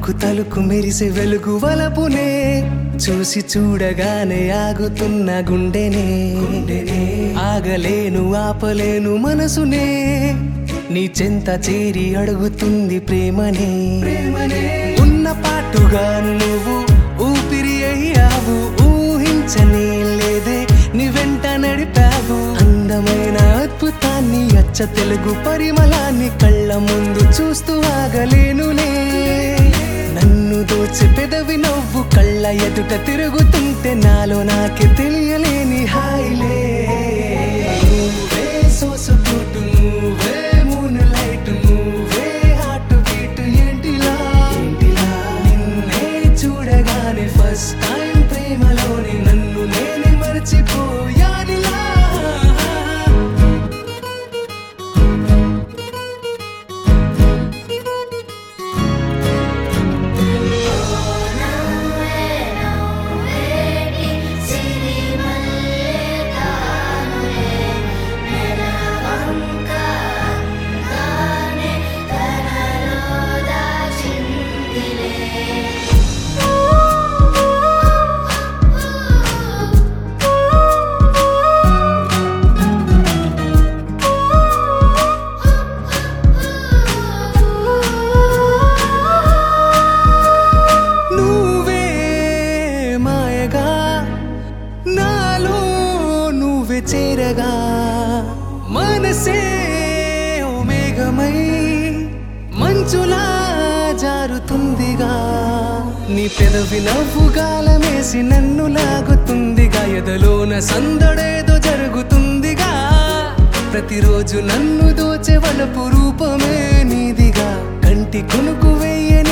తలుకు తలుకు మెరిసే వెలుగు వలపునే చూసి చూడగానే ఆగుతున్న గుండెనే గుండెనే ఆగలేను ఆపలేను మనసునే నీ చెంత చేరి అడుగుతుంది ప్రేమనే ప్రేమనే ఉన్న పాటుగాను నువ్వు ఊపిరి అయ్యావు ఊహించనే లేదే నీ వెంట నడిపావు అందమైన అద్భుతాన్ని అచ్చ తెలుగు పరిమళాన్ని కళ్ళ ముందు చూస్తూ ఆగలేనులే నన్ను దోచి పెదవి నవ్వు కళ్ళ ఎదుట తిరుగుతుంటే నాలో నాకే తెలియలేని హాయిలే నువ్వే సోసుకుంటూ నువ్వే మూన్ లైట్ నువ్వే హార్ట్ బీట్ ఏంటిలా ఏంటిలా నిన్నే చూడగానే ఫస్ట్ టైం ప్రేమలోని నన్ను నేనే మర్చిపోయానిలా నవ్వే నవ్వేటి సిరిమల్లె తానులే నెలవంక అందానే కలలో దాచిందిలే నువ్వే మాయగా నాలో నువ్వే చేరగా మనసే ఓ మేఘమై మంచులా జారుతుందిగా నీ పెదవి నవ్వు గాలమేసి నన్ను లాగుతుందిగా ఎదలోన సందడేదో జరుగుతుందిగా ప్రతిరోజు నన్ను దోచె వలపు రూపమే నీదిగా కంటి కొనుకు వేయని